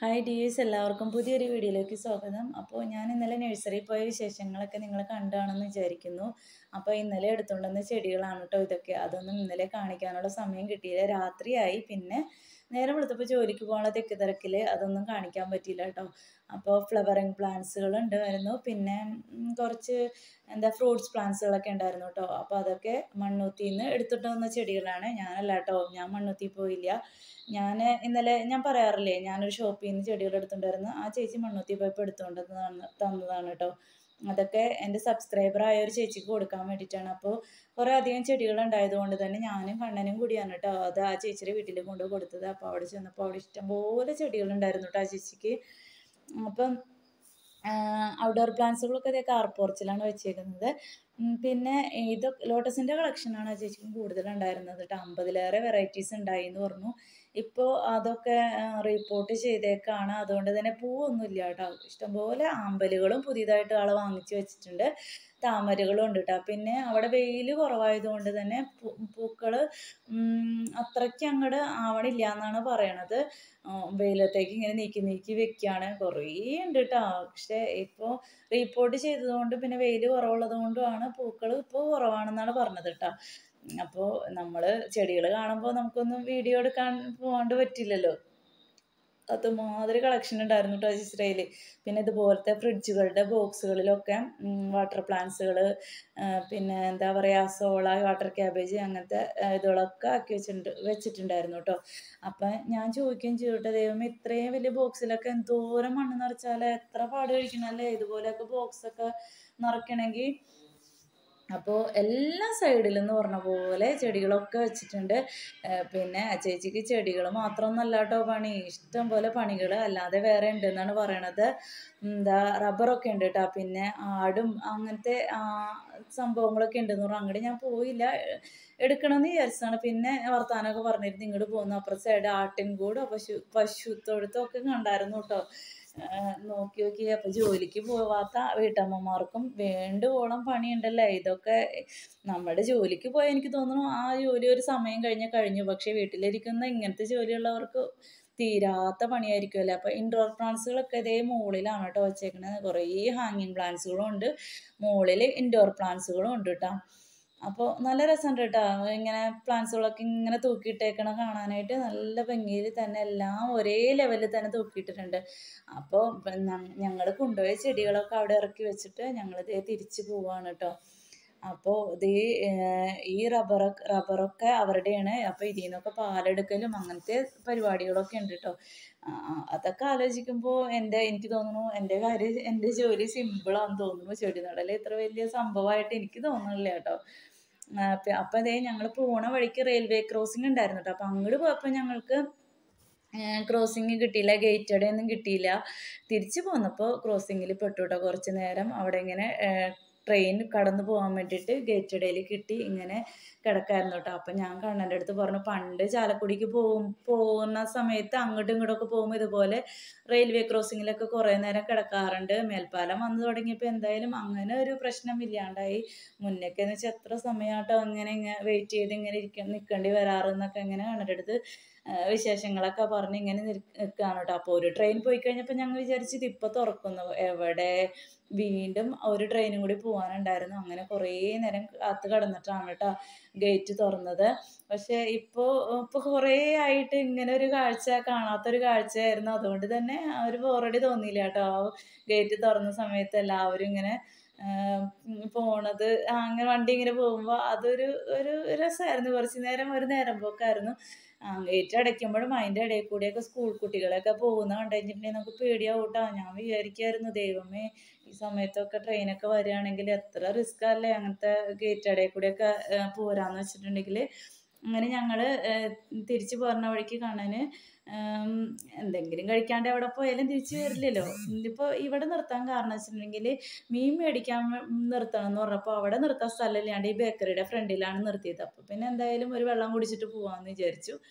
hi dears എല്ലാവർക്കും പുതിയൊരു വീഡിയോയിലേക്ക് സ്വാഗതം അപ്പോൾ ഞാൻ ഇന്നലെ നഴ്സറിയിൽ പോയ വിശേഷങ്ങളൊക്കെ നിങ്ങൾ കണ്ടാണെന്ന് വിചാരിക്കുന്നു അപ്പോൾ ഇന്നലെ എടുത്തുകൊണ്ടുവന്ന ചെടികളാണ് കേട്ടോ ഇതൊക്കെ അതൊന്നും ഇന്നലെ കാണിക്കാനുള്ള സമയം കിട്ടിയില്ല രാത്രിയായി പിന്നെ നേരം വെളുത്തപ്പോൾ ജോലിക്ക് പോകാനുള്ള തെക്ക് തിരക്കിൽ അതൊന്നും കാണിക്കാൻ പറ്റിയില്ല കേട്ടോ അപ്പോൾ ഫ്ലവറിങ് പ്ലാന്റ്സുകൾ ഉണ്ടായിരുന്നു പിന്നെ ഉം, കുറച്ച് എന്താ ഫ്രൂട്ട്സ് പ്ലാന്റ്സുകളൊക്കെ ഉണ്ടായിരുന്നു കേട്ടോ അപ്പോൾ അതൊക്കെ മണ്ണൂത്തിയിൽ നിന്ന് എടുത്തിട്ട് വന്ന ചെടികളാണ് ഞാനല്ല കേട്ടോ ഞാൻ മണ്ണൂത്തി പോയില്ല ഞാൻ ഇന്നലെ ഞാൻ പറയാറില്ലേ ഞാനൊരു ഷോപ്പിൽ നിന്ന് ചെടികൾ എടുത്തിട്ടുണ്ടായിരുന്നു ആ ചേച്ചി മണ്ണൂത്തി പോയപ്പോൾ എടുത്തുകൊണ്ട് തന്നതാണ് തന്നതാണ് കേട്ടോ അതൊക്കെ എൻ്റെ സബ്സ്ക്രൈബറായ ഒരു ചേച്ചിക്ക് കൊടുക്കാൻ വേണ്ടിയിട്ടാണ് അപ്പോൾ കുറേ അധികം ചെടികൾ ഉണ്ടായതുകൊണ്ട് തന്നെ ഞാനും കണ്ണനും കൂടിയാണ് കേട്ടോ അത് ആ ചേച്ചിയുടെ വീട്ടിൽ കൊണ്ട് കൊടുത്തത് അപ്പോൾ അവിടെ ചെന്നപ്പോൾ അവിടെ ഇഷ്ടംപോലെ ചെടികളുണ്ടായിരുന്നു കേട്ടോ ആ ചേച്ചിക്ക് അപ്പം ഔട്ട്ഡോർ പ്ലാന്റ്സുകളൊക്കെ അതേ കാർ പോർച്ചിലാണ് വെച്ചേക്കുന്നത് ഉം, പിന്നെ ഇത് ലോട്ടസിൻ്റെ കളക്ഷനാണ് ആ ചേച്ചിക്കും കൂടുതലുണ്ടായിരുന്നത് കേട്ടോ അമ്പതിലേറെ വെറൈറ്റീസ് ഉണ്ടായി എന്ന് പറഞ്ഞു ഇപ്പോൾ അതൊക്കെ റിപ്പോർട്ട് ചെയ്തേക്കാണ് അതുകൊണ്ട് തന്നെ പൂവൊന്നുമില്ല കേട്ടോ ഇഷ്ടംപോലെ ആമ്പലുകളും പുതിയതായിട്ട് ആൾ വാങ്ങിച്ച് വെച്ചിട്ടുണ്ട് താമരകളും ഉണ്ട് കേട്ടോ പിന്നെ അവിടെ വെയിൽ കുറവായതുകൊണ്ട് തന്നെ പൂക്കൾ അത്രയ്ക്ക് അങ്ങോട്ട് ആവണില്ല എന്നാണ് പറയണത് ആ, വെയിലത്തേക്ക് ഇങ്ങനെ നീക്കി നീക്കി വെക്കുകയാണ് കുറേ ഉണ്ട് കേട്ടോ പക്ഷേ ഇപ്പോൾ റിപ്പോർട്ട് ചെയ്തതുകൊണ്ട് പിന്നെ വെയിൽ കുറവുള്ളത് കൊണ്ടുമാണ് പൂക്കൾ ഇപ്പോൾ കുറവാണെന്നാണ് പറഞ്ഞത് കേട്ടോ അപ്പോൾ നമ്മൾ ചെടികൾ കാണുമ്പോൾ നമുക്കൊന്നും വീഡിയോ എടുക്കാൻ പോകാണ്ട് പറ്റില്ലല്ലോ അതുമാതിരി കളക്ഷൻ ഉണ്ടായിരുന്നു കേട്ടോ ചിത്രയിൽ പിന്നെ ഇതുപോലത്തെ ഫ്രിഡ്ജുകളുടെ ബോക്സുകളിലൊക്കെ വാട്ടർ പ്ലാന്റ്സുകൾ പിന്നെ എന്താ പറയുക സോള വാട്ടർ ക്യാബേജ് അങ്ങനത്തെ ആ, ഇതുകളൊക്കെ ആക്കി വെച്ചിട്ടുണ്ട് വെച്ചിട്ടുണ്ടായിരുന്നു കേട്ടോ അപ്പം ഞാൻ ചോദിക്കുകയും ചെയ്തു കേട്ടോ ദൈവമേ ഇത്രയും വലിയ ബോക്സിലൊക്കെ എന്തോരം മണ്ണ് നിറച്ചാൽ എത്ര പാട് കഴിക്കണമല്ലേ ഇതുപോലെയൊക്കെ ബോക്സൊക്കെ നിറയ്ക്കണമെങ്കിൽ അപ്പോൾ എല്ലാ സൈഡിലും എന്ന് പറഞ്ഞ പോലെ ചെടികളൊക്കെ വെച്ചിട്ടുണ്ട് ഏഹ് പിന്നെ ആ ചേച്ചിക്ക് ചെടികൾ മാത്രമൊന്നല്ല കേട്ടോ പണി ഇഷ്ടം പോലെ പണികൾ അല്ലാതെ വേറെ ഉണ്ടെന്നാണ് പറയണത് എന്താ റബ്ബറൊക്കെ ഉണ്ട് കേട്ടോ പിന്നെ ആടും അങ്ങനത്തെ ആ, സംഭവങ്ങളൊക്കെ ഉണ്ടെന്ന് പറഞ്ഞു അങ്ങോട്ട് ഞാൻ പോയില്ല എടുക്കണമെന്ന് വിചാരിച്ചതാണ് പിന്നെ വർത്താനമൊക്കെ പറഞ്ഞിരുന്നു ഇങ്ങോട്ട് പോകുന്നു അപ്പുറത്തെ സൈഡ് ആട്ടിൻകൂടോ പശു പശു തൊഴുത്തൊക്കെ കണ്ടായിരുന്നു കേട്ടോ ആഹ് നോക്കി നോക്കി അപ്പം ജോലിക്ക് പോവാത്ത വീട്ടമ്മമാർക്കും വേണ്ടുവോളം പണിയുണ്ടല്ലേ ഇതൊക്കെ നമ്മുടെ ജോലിക്ക് പോയാൽ എനിക്ക് തോന്നുന്നു ആ ജോലി ഒരു സമയം കഴിഞ്ഞാൽ കഴിഞ്ഞു പക്ഷേ വീട്ടിലിരിക്കുന്ന ഇങ്ങനത്തെ ജോലിയുള്ളവർക്ക് തീരാത്ത പണിയായിരിക്കുമല്ലേ അപ്പോൾ ഇൻഡോർ പ്ലാന്റ്സുകളൊക്കെ ഇതേ മുകളിലാണ് കേട്ടോ വെച്ചേക്കണത് കുറേ ഹാങ്ങിങ് പ്ലാന്റ്സുകളും ഉണ്ട് മുകളിൽ ഇൻഡോർ പ്ലാന്റ്സുകളും ഉണ്ട് കേട്ടോ അപ്പോൾ നല്ല രസമുണ്ട് കേട്ടോ ഇങ്ങനെ പ്ലാന്റ്സുകളൊക്കെ ഇങ്ങനെ തൂക്കിയിട്ടേക്കണ കാണാനായിട്ട് നല്ല ഭംഗിയിൽ തന്നെ എല്ലാം ഒരേ ലെവലിൽ തന്നെ തൂക്കിയിട്ടിട്ടുണ്ട് അപ്പോൾ ഞങ്ങൾ കൊണ്ടുപോയ ചെടികളൊക്കെ അവിടെ ഇറക്കി വെച്ചിട്ട് ഞങ്ങളിതേ തിരിച്ച് പോവാണ് കേട്ടോ അപ്പോൾ ഇത് ഈ റബ്ബർ റബ്ബറൊക്കെ അവരുടെയാണ് അപ്പോൾ ഇതിൽ നിന്നൊക്കെ പാലെടുക്കലും അങ്ങനത്തെ പരിപാടികളൊക്കെ ഉണ്ട് കേട്ടോ ആ, ആ, അതൊക്കെ ആലോചിക്കുമ്പോൾ എൻ്റെ എനിക്ക് തോന്നുന്നു എൻ്റെ കാര്യം എൻ്റെ ജോലി സിമ്പിളാണെന്ന് തോന്നുന്നു ചെടി നടൽ ഇത്ര വലിയ സംഭവമായിട്ട് എനിക്ക് തോന്നുന്നില്ല കേട്ടോ അപ്പം അതേ ഞങ്ങൾ പോണ വഴിക്ക് റെയിൽവേ ക്രോസിംഗ് ഉണ്ടായിരുന്നു കേട്ടോ അപ്പം അങ്ങോട്ട് പോയപ്പോൾ ഞങ്ങൾക്ക് ക്രോസിങ് കിട്ടിയില്ല ഗേറ്റഡ് ഒന്നും കിട്ടിയില്ല തിരിച്ചു പോന്നപ്പോൾ ക്രോസിങ്ങിൽ പെട്ടു കേട്ടോ കുറച്ച് നേരം അവിടെ ഇങ്ങനെ ട്രെയിൻ കടന്നു പോകാൻ വേണ്ടിയിട്ട് ഗേറ്റഡയിൽ കിട്ടി ഇങ്ങനെ കിടക്കായിരുന്നു കേട്ടോ അപ്പം ഞാൻ കണ്ണൻ്റെ അടുത്ത് പറഞ്ഞു പണ്ട് ചാലക്കുടിക്ക് പോകും പോകുന്ന സമയത്ത് അങ്ങോട്ടും ഇങ്ങോട്ടൊക്കെ പോകുമ്പോൾ ഇതുപോലെ റെയിൽവേ ക്രോസിങ്ങിലൊക്കെ കുറേ നേരം കിടക്കാറുണ്ട് മേൽപ്പാലം വന്നു തുടങ്ങിയപ്പോൾ എന്തായാലും അങ്ങനെ ഒരു പ്രശ്നം ഇല്ലാണ്ടായി മുന്നൊക്കെ എന്ന് വെച്ചാൽ എത്ര സമയമാട്ടോ അങ്ങനെ ഇങ്ങനെ വെയിറ്റ് ചെയ്ത് ഇങ്ങനെ ഇരിക്ക നിൽക്കേണ്ടി വരാറെന്നൊക്കെ ഇങ്ങനെ കണ്ണൻ്റെ അടുത്ത് ആ, വിശേഷങ്ങളൊക്കെ പറഞ്ഞ് ഇങ്ങനെ നിൽക്കുകയാണ് കേട്ടോ അപ്പോൾ ഒരു ട്രെയിൻ പോയി കഴിഞ്ഞപ്പോൾ ഞങ്ങൾ വിചാരിച്ചു ഇത് ഇപ്പോൾ തുറക്കുന്നു എവിടെ വീണ്ടും ഒരു ട്രെയിനും കൂടി പോകാനുണ്ടായിരുന്നു അങ്ങനെ കുറേ നേരം കാത്ത് കിടന്നിട്ടാണ് കേട്ടോ ഗേറ്റ് തുറന്നത് പക്ഷേ ഇപ്പോൾ ഇപ്പോൾ കുറേ ആയിട്ട് ഇങ്ങനെ ഒരു കാഴ്ച കാണാത്തൊരു കാഴ്ചയായിരുന്നു അതുകൊണ്ട് തന്നെ ആ ഒരു ബോറടി തോന്നിയില്ല കേട്ടോ ഗേറ്റ് തുറന്ന സമയത്ത് എല്ലാവരും ഇങ്ങനെ ആഹ് ഉം പോണത് ആ, അങ്ങനെ വണ്ടി ഇങ്ങനെ പോകുമ്പോൾ അതൊരു ഒരു രസമായിരുന്നു കുറച്ച് നേരം ഒരു നേരം പോക്കായിരുന്നു ഗേറ്റ് അടയ്ക്കുമ്പോഴും അതിൻ്റെ ഇടയിൽ കൂടിയൊക്കെ സ്കൂൾ കുട്ടികളൊക്കെ പോകുന്ന കണ്ടുകഴിഞ്ഞിട്ടുണ്ടെങ്കിൽ നമുക്ക് പേടിയാവും കേട്ടോ ഞാൻ വിചാരിക്കുമായിരുന്നു ദൈവമേ ഈ സമയത്തൊക്കെ ട്രെയിനൊക്കെ വരികയാണെങ്കിൽ എത്ര റിസ്ക് അല്ലേ അങ്ങനത്തെ ഗേറ്റ് ഇടയിൽ കൂടിയൊക്കെ ആഹ് പോരാന്ന് വെച്ചിട്ടുണ്ടെങ്കിൽ അങ്ങനെ ഞങ്ങൾ തിരിച്ചു പോരണ വഴിക്ക് കാണാൻ എന്തെങ്കിലും കഴിക്കാണ്ട് എവിടെ പോയാലും തിരിച്ചു വരില്ലല്ലോ ഇതിപ്പോൾ ഇവിടെ നിർത്താൻ കാരണം വെച്ചിട്ടുണ്ടെങ്കിൽ മീൻ മേടിക്കാൻ വേ- നിർത്തണം എന്ന് പറഞ്ഞപ്പോൾ അവിടെ നിർത്താൻ സ്ഥലമില്ലാണ്ട് ഈ ബേക്കറിയുടെ ഫ്രണ്ടിലാണ് നിർത്തിയത് അപ്പോൾ പിന്നെ എന്തായാലും ഒരു വെള്ളം കുടിച്ചിട്ട് പോകാമെന്ന് വിചാരിച്ചു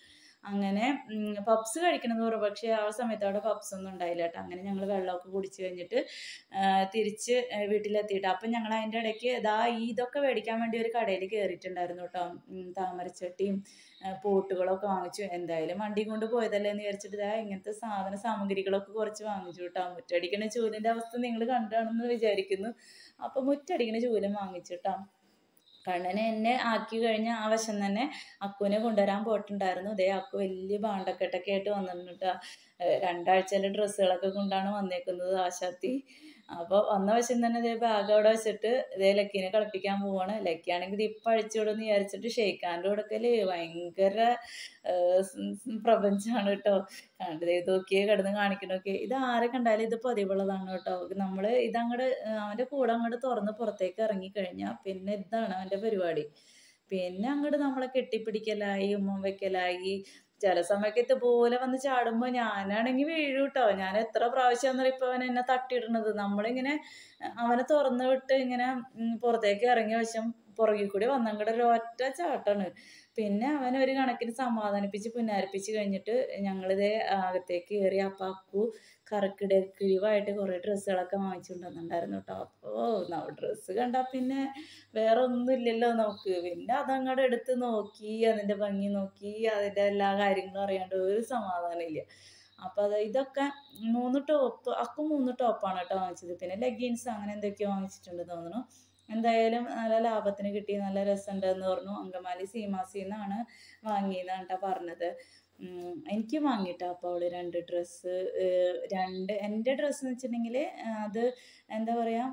അങ്ങനെ പപ്സ് കഴിക്കണമെന്ന് പറഞ്ഞു പക്ഷേ ആ സമയത്ത് അവിടെ പപ്സ് ഒന്നും ഉണ്ടായില്ല കേട്ടോ അങ്ങനെ ഞങ്ങൾ വെള്ളമൊക്കെ കുടിച്ച് കഴിഞ്ഞിട്ട് ആ, തിരിച്ച് ആ, വീട്ടിലെത്തിയിട്ട് അപ്പം ഞങ്ങൾ അതിൻ്റെ ഇടയ്ക്ക് ഇതാ ഇതൊക്കെ മേടിക്കാൻ വേണ്ടി ഒരു കടയിൽ കയറിയിട്ടുണ്ടായിരുന്നു കേട്ടോ ഉം, താമരച്ചട്ടിയും ആ, പോട്ടുകളൊക്കെ വാങ്ങിച്ചു എന്തായാലും വണ്ടി കൊണ്ട് പോയതല്ലേ എന്ന് വിചാരിച്ചിട്ട് ഇതാ ഇങ്ങനത്തെ സാധന സാമഗ്രികളൊക്കെ കുറച്ച് വാങ്ങിച്ചു കേട്ടോ മുറ്റടിക്കണ ചൂലിൻ്റെ അവസ്ഥ നിങ്ങൾ കണ്ടാണെന്ന് വിചാരിക്കുന്നു അപ്പം മുറ്റടിക്കണ ചൂലും വാങ്ങിച്ചു കേട്ടോ കണ്ണനെ എന്നെ ആക്കി കഴിഞ്ഞ ആ വശം തന്നെ അക്കുവിനെ കൊണ്ടുവരാൻ പോയിട്ടുണ്ടായിരുന്നു ഇതേ അക്കു വലിയ ബാണ്ടക്കെട്ടൊക്കെ ആയിട്ട് വന്നിട്ടുണ്ട് കേട്ടോ ഏഹ് രണ്ടാഴ്ചയിലെ ഡ്രസ്സുകളൊക്കെ കൊണ്ടാണ് വന്നേക്കുന്നത് ആശാത്തി അപ്പോൾ വന്ന വശം തന്നെ ഇതേ ബാഗ് അവിടെ വെച്ചിട്ട് ഇതേ ലക്കീനെ കളിപ്പിക്കാൻ പോവാണ് ലക്കിയാണെങ്കിൽ ഇത് ഇപ്പം അഴിച്ചുവിടുമെന്ന് വിചാരിച്ചിട്ട് ഷെയ്ക്കാൻ്റെ കൊടുക്കല് ഭയങ്കര ഏഹ് സ് സ് പ്രപഞ്ചമാണ് കേട്ടോ കണ്ടത് ഇതൊക്കെ കിടന്ന് കാണിക്കണമൊക്കെ ഇത് ആരെ കണ്ടാലും ഇത് പതിവുള്ളതാണ് കേട്ടോ നമ്മൾ ഇതങ്ങോട്ട് അവൻ്റെ കൂടെ അങ്ങോട്ട് തുറന്ന് പുറത്തേക്ക് ഇറങ്ങിക്കഴിഞ്ഞാൽ പിന്നെ ഇതാണ് അവൻ്റെ പരിപാടി പിന്നെ അങ്ങോട്ട് നമ്മളെ കെട്ടിപ്പിടിക്കലായി ഉമ്മ വെക്കലായി ചില സമയത്ത് ഇതുപോലെ വന്ന് ചാടുമ്പോൾ ഞാനാണെങ്കിൽ വീഴും കേട്ടോ ഞാൻ എത്ര പ്രാവശ്യം ഇപ്പം അവൻ എന്നെ തട്ടിയിടുന്നത് നമ്മളിങ്ങനെ അവനെ തുറന്ന് വിട്ട് ഇങ്ങനെ ഉം, പുറത്തേക്ക് ഇറങ്ങിയ വശം പുറകിൽ കൂടി വന്നങ്ങടെ ഒരു ഒറ്റ ചാട്ടാണ് പിന്നെ അവൻ ഒരു കണക്കിന് സമാധാനിപ്പിച്ച് പുന്നാരിപ്പിച്ച് കഴിഞ്ഞിട്ട് ഞങ്ങളിതേ അകത്തേക്ക് കയറി അപ്പം അക്കു കറക്കിട കിഴിവായിട്ട് കുറേ ഡ്രസ്സുകളൊക്കെ വാങ്ങിച്ചുകൊണ്ട് വന്നിട്ടുണ്ടായിരുന്നു കേട്ടോ അപ്പോൾ ഡ്രസ്സ് കണ്ടാൽ പിന്നെ വേറെ ഒന്നുമില്ലല്ലോ നമുക്ക് പിന്നെ അതങ്ങോട്ട് എടുത്ത് നോക്കി അതിൻ്റെ ഭംഗി നോക്കി അതിൻ്റെ എല്ലാ കാര്യങ്ങളും അറിയാണ്ട് ഒരു സമാധാനമില്ല അപ്പോൾ അത് ഇതൊക്കെ മൂന്ന് ടോപ്പ് അക്കു മൂന്ന് ടോപ്പാണ് കേട്ടോ വാങ്ങിച്ചത് പിന്നെ ലെഗിൻസ് അങ്ങനെ എന്തൊക്കെയോ വാങ്ങിച്ചിട്ടുണ്ട് തോന്നുന്നു എന്തായാലും നല്ല ലാഭത്തിന് കിട്ടി നല്ല രസമുണ്ട് എന്ന് പറഞ്ഞു അങ്കമാലി സീമാസിന്നാണ് വാങ്ങിയതാണ് കേട്ടോ പറഞ്ഞത് ഉം, എനിക്ക് വാങ്ങിയിട്ടാ അപ്പോൾ അവള് രണ്ട് ഡ്രസ്സ് രണ്ട് എൻ്റെ ഡ്രസ്സ് എന്ന് വെച്ചിട്ടുണ്ടെങ്കിൽ അത് എന്താ പറയുക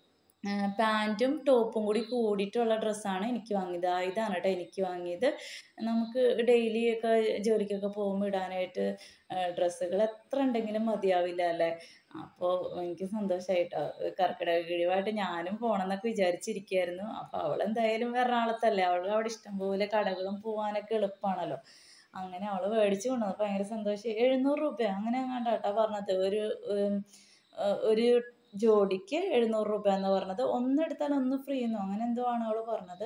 പാൻറ്റും ടോപ്പും കൂടി കൂടിയിട്ടുള്ള ഡ്രസ്സാണ് എനിക്ക് വാങ്ങിയത് ആ ഇതാണ് കേട്ടോ എനിക്ക് വാങ്ങിയത് നമുക്ക് ഡെയിലി ഒക്കെ ജോലിക്കൊക്കെ പോകുമ്പോൾ ഇടാനായിട്ട് ഡ്രസ്സുകൾ എത്ര ഉണ്ടെങ്കിലും മതിയാവില്ല അല്ലേ അപ്പോൾ എനിക്ക് സന്തോഷമായിട്ടോ കർക്കിടക കിഴിവായിട്ട് ഞാനും പോകണമെന്നൊക്കെ വിചാരിച്ചിരിക്കുകയായിരുന്നു അപ്പോൾ അവൾ എന്തായാലും എറണാകുളത്തല്ലേ അവൾക്ക് അവിടെ ഇഷ്ടംപോലെ കടകളും പോകാനൊക്കെ എളുപ്പമാണല്ലോ അങ്ങനെ അവൾ മേടിച്ച് കൊണ്ടുവന്നു ഭയങ്കര സന്തോഷം എഴുന്നൂറ് രൂപ അങ്ങനെ എങ്ങാണ്ടാ കേട്ടോ പറഞ്ഞത് ഒരു ഉം, ഏഹ് ഒരു ജോഡിക്ക് എഴുന്നൂറ് രൂപ എന്ന് പറഞ്ഞത് ഒന്നെടുത്താൽ ഒന്ന് ഫ്രീ എന്നോ അങ്ങനെ എന്തോ ആണ് അവൾ പറഞ്ഞത്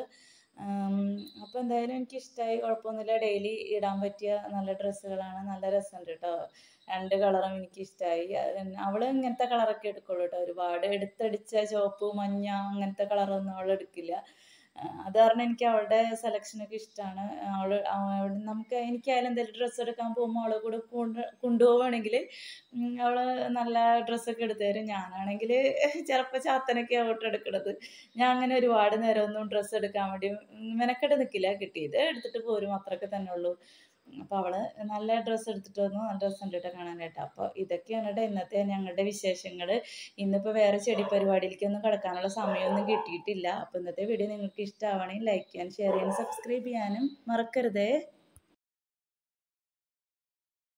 അപ്പോൾ എന്തായാലും എനിക്ക് ഇഷ്ടമായി കുഴപ്പമൊന്നുമില്ല ഡെയിലി ഇടാൻ പറ്റിയ നല്ല ഡ്രസ്സുകളാണ് നല്ല രസമുണ്ട് കേട്ടോ രണ്ട് കളറും എനിക്ക് ഇഷ്ടമായി അവൾ ഇങ്ങനത്തെ കളറൊക്കെ എടുക്കുള്ളൂ കേട്ടോ ഒരുപാട് എടുത്തടിച്ച ചുവപ്പ് മഞ്ഞ അങ്ങനത്തെ കളറൊന്നും അവൾ എടുക്കില്ല ആ, അത് കാരണം എനിക്ക് അവളുടെ സെലക്ഷനൊക്കെ ഇഷ്ടമാണ് അവൾ അവൾ നമുക്ക് എനിക്കായാലും എന്തെങ്കിലും ഡ്രസ്സ് എടുക്കാൻ പോകുമ്പോൾ അവളെ കൂടെ കൊണ്ട് കൊണ്ടുപോവുകയാണെങ്കിൽ അവൾ നല്ല ഡ്രസ്സൊക്കെ എടുത്തു തരും ഞാനാണെങ്കിൽ ചിലപ്പോൾ ചാത്തനൊക്കെ ആവട്ടെ എടുക്കണത് ഞാൻ അങ്ങനെ ഒരുപാട് നേരമൊന്നും ഡ്രസ്സ് എടുക്കാൻ വേണ്ടി മെനക്കെട്ട് നിൽക്കില്ല കിട്ടിയത് എടുത്തിട്ട് പോരും അത്രയൊക്കെ തന്നെ ഉള്ളൂ അപ്പോൾ അവൾ നല്ല ഡ്രസ്സ് എടുത്തിട്ട് വന്നു നല്ല ഡ്രസ്സ് ഉണ്ട് കേട്ടോ കാണാനായിട്ട് അപ്പോൾ ഇതൊക്കെയാണ് കേട്ടോ ഇന്നത്തെ ഞങ്ങളുടെ വിശേഷങ്ങൾ ഇന്നിപ്പോൾ വേറെ ചെടി പരിപാടിയിലേക്കൊന്നും കിടക്കാനുള്ള സമയമൊന്നും കിട്ടിയിട്ടില്ല അപ്പോൾ ഇന്നത്തെ വീഡിയോ നിങ്ങൾക്ക് ഇഷ്ടമാവണമെങ്കിൽ ലൈക്ക് ചെയ്യാനും ഷെയർ ചെയ്യാനും സബ്സ്ക്രൈബ് ചെയ്യാനും മറക്കരുതേ